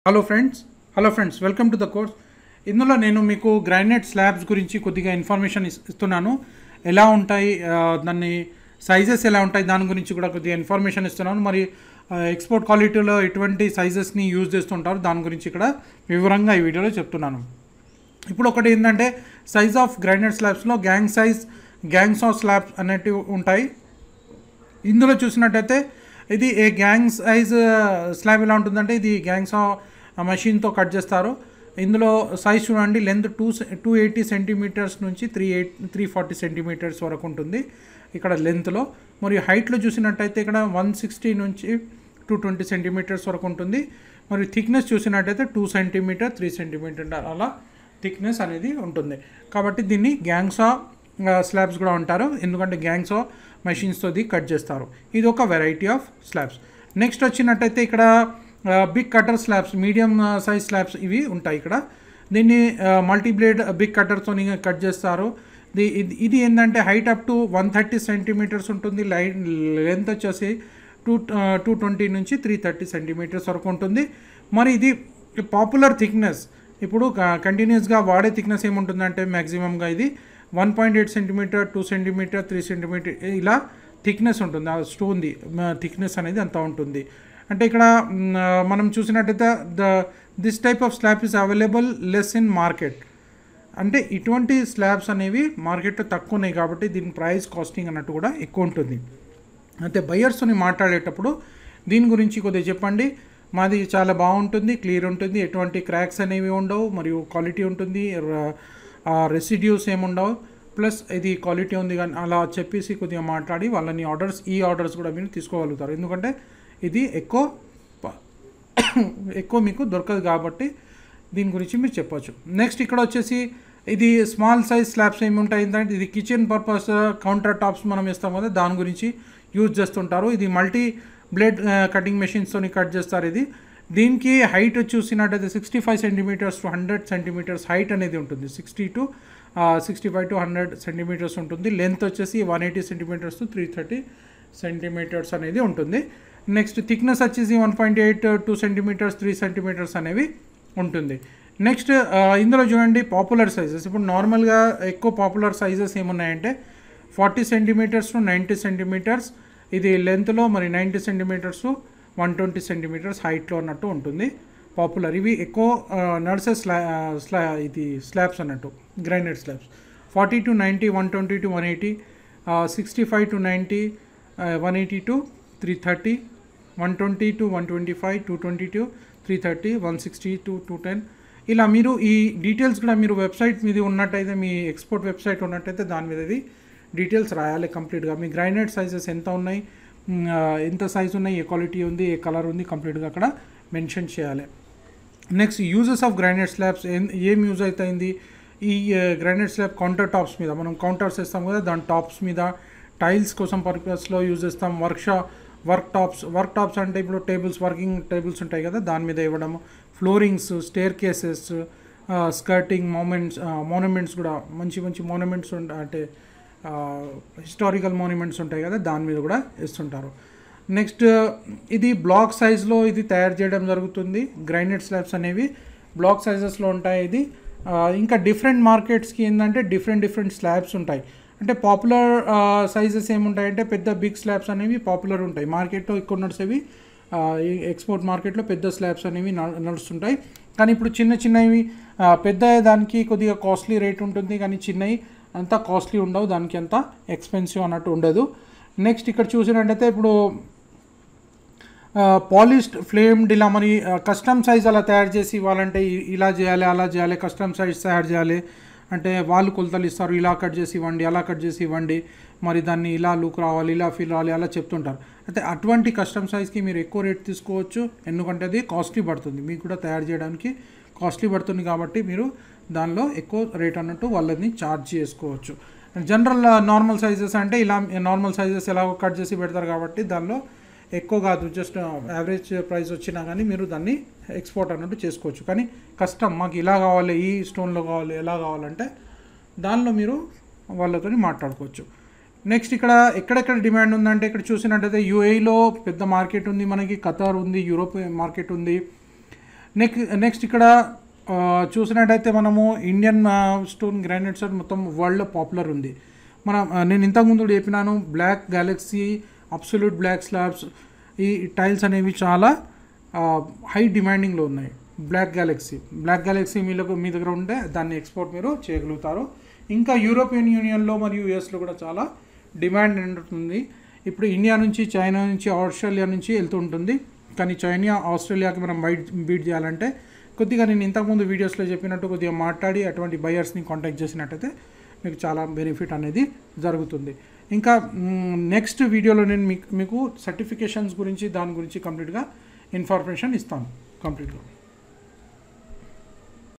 hello friends hello friends welcome to the course ఇందులో నేను మీకు గ్రానైట్ స్లాబ్స్ గురించి కొద్దిగా ఇన్ఫర్మేషన్ ఇస్- ఇస్తున్నాను ఎలా ఉంటాయి ఆ, దాన్ని సైజెస్ ఎలా ఉంటాయి దాని గురించి కూడా కొద్దిగా ఇన్ఫర్మేషన్ ఇస్తున్నాను మరి ఎక్స్పోర్ట్ క్వాలిటీలో ఎటువంటి సైజెస్ని యూజ్ చేస్తుంటారు దాని గురించి ఇక్కడ వివరంగా ఈ వీడియోలో చెప్తున్నాను ఇప్పుడు ఒకటి ఏంటంటే సైజ్ ఆఫ్ గ్రైనైట్ స్లాబ్స్లో gang size gangs of slabs అనేటివి ఉంటాయి ఇందులో చూసినట్టయితే ఇది ఏ గ్యాంగ్ సైజ్ స్లాబ్ ఎలా ఉంటుందంటే ఇది గ్యాంగ్స్ మషిన్తో కట్ చేస్తారు ఇందులో సైజ్ చూడండి length two two eighty centimetres నుంచి three eight three forty centimetres వరకు ఉంటుంది ఇక్కడ లెంత్లో మరియు హైట్లో చూసినట్టయితే ఇక్కడ వన్ సిక్స్టీ నుంచి టూ ట్వంటీ సెంటీమీటర్స్ వరకు ఉంటుంది మరియు థిక్నెస్ చూసినట్టయితే టూ సెంటీమీటర్ త్రీ సెంటీమీటర్ అలా థిక్నెస్ అనేది ఉంటుంది కాబట్టి దీన్ని గ్యాంగ్సా స్లాబ్స్ కూడా ఉంటారు ఎందుకంటే గ్యాంగ్సా మెషిన్స్తో కట్ చేస్తారు ఇది ఒక వెరైటీ ఆఫ్ స్లాబ్స్ నెక్స్ట్ వచ్చినట్టయితే ఇక్కడ big cutter slabs medium size slabs ఇవి ఉంటాయి ఇక్కడ దీన్ని మల్టీ బ్లేడ్ బిగ్ కటర్తో కట్ చేస్తారు ఇది ఇది- ఇది ఏంటంటే height up to one thirty centimetres ఉంటుంది లైన్ లెంత్ వచ్చేసి టూ టూ ట్వంటీ నుంచి త్రీ థర్టీ సెంటీమీటర్స్ వరకు ఉంటుంది మరి ఇది పాపులర్ థిక్నెస్ ఇప్పుడు కంటిన్యూస్గా వాడే థిక్నెస్ ఏముంటుందంటే మ్యాక్సిమంగా ఇది one point eight centimetre two centimetre three centimetre ఇలా థిక్నెస్ ఉంటుంది ఆ స్టోన్ది థిక్నెస్ అనేది అంత ఉంటుంది అంటే ఇక్కడ మ్, మనం చూసినట్టయితే the this type of slab is available less in market అంటే ఇటువంటి స్లాబ్స్ అనేవి మార్కెట్లో తక్కువ ఉన్నాయి కాబట్టి దీని ప్రైస్ కాస్టింగ్ అన్నట్టు కూడా ఎక్కువ ఉంటుంది అయితే బయర్స్తోని మాట్లాడేటప్పుడు దీని గురించి కొద్దిగా చెప్పండి మాది చాలా బాగుంటుంది క్లియర్ ఉంటుంది ఎటువంటి క్రాక్స్ అనేవి ఉండవు మరియు క్వాలిటీ ఉంటుంది రెసిడ్యూస్ ఏముండవు ప్లస్ ఇది క్వాలిటీ ఉంది కానీ అలా చెప్పేసి కొద్దిగా మాట్లాడి వాళ్ళని ఆర్డర్స్ ఈ ఆర్డర్స్ కూడా మీరు తీసుకోగలుగుతారు ఎందుకంటే ఇది ఎక్కువ ప- ఎక్కువ మీకు దొరకదు కాబట్టి దీని గురించి మీరు చెప్పొచ్చు నెక్స్ట్ ఇక్కడ వచ్చేసి ఇది స్మాల్ సైజ్ స్లాబ్స్ ఏమి ఉంటాయి ఏంటంటే ఇది కిచెన్ పర్పస్ కౌంటర్ టాప్స్ మనం ఇస్తాం కదా దాని గురించి యూజ్ చేస్తుంటారు ఇది మల్టీ బ్లేడ్ కటింగ్ మెషిన్స్తో కట్ చేస్తారు ఇది దీనికి హైట్ చూసినట్టయితే sixty five centimetres to hundred centimetres height అనేది ఉంటుంది sixty to sixty five to hundred centimetres ఉంటుంది లెంత్ వచ్చేసి one eighty centimetres to three thirty centimetres అనేది ఉంటుంది నెక్స్ట్ థిక్నెస్ వచ్చేసి one point eight two centimetres three centimetres అనేవి ఉంటుంది next ఇందులో చూడండి పాపులర్ సైజెస్ ఇప్పుడు నార్మల్గా ఎక్కువ పాపులర్ సైజెస్ ఏమున్నాయంటే forty centimetres to ninety centimetres ఇది లెంత్లో మరి ninety centimetres one twenty centimetres హైట్లో అన్నట్టు ఉంటుంది పాపులర్ ఇవి ఎక్కువ నడిసే స్లా స్లా ఇది స్లాబ్స్ అన్నట్టు granite slabs forty to ninety one twenty to one eighty sixty five to ninety one eighty to three thirty one twenty to one twenty five two twenty to three thirty one sixty to two ten ఇలా మీరు ఈ details కూడా మీరు website మీద ఉన్నట్టయితే మీ export website ఉన్నట్టయితే దాని మీద ఇది డీటెయిల్స్ రాయాలి కంప్లీట్గా మీ గ్రైనైట్ సైజెస్ ఎంత ఉన్నాయి మ్, ఆ, ఎంత సైజ్ ఉన్నాయి ఏ క్వాలిటీ ఉంది ఏ కలర్ ఉంది కంప్లీట్గా అక్కడ మెన్షన్ చేయాలి next uses of granite slabs ఏం ఏం యూజ్ అవుతాయింది ఈ గ్రానైట్ స్లాబ్ కౌంటర్ టాప్స్ మీద మనం కౌంటర్స్ వేస్తాం కదా దాని టాప్స్ మీద టైల్స్ కోసం పర్పస్లో యూజ్ చేస్తాం వర్క్ షా వర్క్ టాప్స్ వర్క్ టాప్స్ అంటే ఇప్పుడు టేబుల్స్ వర్కింగ్ టేబుల్స్ ఉంటాయి కదా దాని మీద ఇవ్వడం floorings staircases skirting moments monuments కూడా మంచి మంచి మోనమెంట్స్ అంటే హిస్టారికల్ మోన్యుమెంట్స్ ఉంటాయి కదా దాని మీద కూడా వేస్తుంటారు నెక్స్ట్ ఇది బ్లాక్ సైజ్లో ఇది తయారు చేయడం జరుగుతుంది గ్రైనైట్ స్లాబ్స్ అనేవి బ్లాక్ సైజెస్లో ఉంటాయి ఇది ఆ, ఇంకా డిఫరెంట్ మార్కెట్స్కి ఏంటంటే డిఫరెంట్ డిఫరెంట్ స్లాబ్స్ ఉంటాయి అంటే పాపులర్ సైజెస్ ఏముంటాయంటే పెద్ద బిగ్ స్లాబ్స్ అనేవి పాపులర్ ఉంటాయి మార్కెట్లో ఎక్కువ నడిచేవి ఎక్స్పోర్ట్ మార్కెట్లో పెద్ద స్లాబ్స్ అనేవి న- నడుస్తుంటాయి కానీ ఇప్పుడు చిన్న చిన్నవి ఆ, పెద్ద దానికి కొద్దిగా కాస్ట్లీ రేట్ ఉంటుంది కానీ చిన్నవి అంత కాస్ట్లీ ఉండవు దానికి అంత ఎక్స్పెన్సివ్ అన్నట్టు ఉండదు నెక్స్ట్ ఇక్కడ చూసినట్టయితే ఇప్పుడు పాలిష్డ్ ఫ్లేమ్డ్ ఇలా మరి కస్టమ్ సైజ్ అలా తయారు చేసి ఇవ్వాలంటే ఇ- ఇలా చేయాలి అలా చేయాలి కస్టమ్ సైజ్ తయారు చేయాలి అంటే వాళ్ళు కొలతలు ఇస్తారు ఇలా కట్ చేసి ఇవ్వండి అలా కట్ చేసి ఇవ్వండి మరి దాన్ని ఇలా లుక్ రావాలి ఇలా ఫీల్ రావాలి అలా చెప్తుంటారు అయితే అటువంటి కస్టమ్ సైజ్కి మీరు ఎక్కువ రేట్ తీసుకోవచ్చు ఎందుకంటే అది కాస్ట్లీ పడుతుంది మీకు కూడా తయారు చేయడానికి కాస్ట్లీ పడుతుంది కాబట్టి మీరు దానిలో ఎక్కువ రేట్ అన్నట్టు వాళ్ళని ఛార్జ్ చేసుకోవచ్చు జనరల్ నార్మల్ సైజెస్ అంటే ఇలా నార్మల్ సైజెస్ ఎలాగో కట్ చేసి పెడతారు కాబట్టి దానిలో ఎక్కువ కాదు జస్ట్ యావరేజ్ ప్రైస్ వచ్చినా కానీ మీరు దాన్ని ఎక్స్పోర్ట్ అన్నట్టు చేసుకోవచ్చు కానీ కష్టం మాకు ఇలా కావాలి ఈ స్టోన్లో కావాలి ఎలా కావాలంటే దానిలో మీరు వాళ్ళతో మాట్లాడుకోవచ్చు నెక్స్ట్ ఇక్కడ ఎక్కడెక్కడ డిమాండ్ ఉందంటే ఇక్కడ చూసినట్టయితే యూఏఈలో పెద్ద మార్కెట్ ఉంది మనకి ఖతార్ ఉంది యూరోప్ మార్కెట్ ఉంది నెక్స్ట్ నెక్స్ట్ ఇక్కడ ఆ, చూసినట్టయితే మనము ఇండియన్ ఆ, స్టోన్ గ్రానైట్స్ అని మొత్తం వరల్డ్లో పాపులర్ ఉంది మనం ఆ, నేను ఇంతకుముందు కూడా చెప్పినాను black galaxy absolute black slabs ఈ టైల్స్ అనేవి చాలా హై డిమాండింగ్లో ఉన్నాయి బ్లాక్ గ్యాలక్సీ బ్లాక్ గ్యాలక్సీ మీలో మీ దగ్గర ఉంటే దాన్ని ఎక్స్పోర్ట్ మీరు చేయగలుగుతారు ఇంకా యూరోపియన్ యూనియన్లో మరియు యుఎస్లో కూడా చాలా డిమాండ్ ఉంటుంది ఇప్పుడు ఇండియా నుంచి చైనా నుంచి ఆస్ట్రేలియా నుంచి వెళ్తూ ఉంటుంది కానీ చైనా ఆస్ట్రేలియాకి మనం బైట్ బీట్ చేయాలంటే కొద్దిగా నేను ఇంతకుముందు వీడియోస్లో చెప్పినట్టు కొద్దిగా మాట్లాడి అటువంటి బయర్స్ని కాంటాక్ట్ చేసినట్టయితే మీకు చాలా బెనిఫిట్ అనేది జరుగుతుంది ఇంకా నెక్స్ట్ వీడియోలో నేను మీకు మీకు సర్టిఫికేషన్స్ గురించి దాని గురించి కంప్లీట్గా ఇన్ఫర్మేషన్ ఇస్తాను కంప్లీట్గా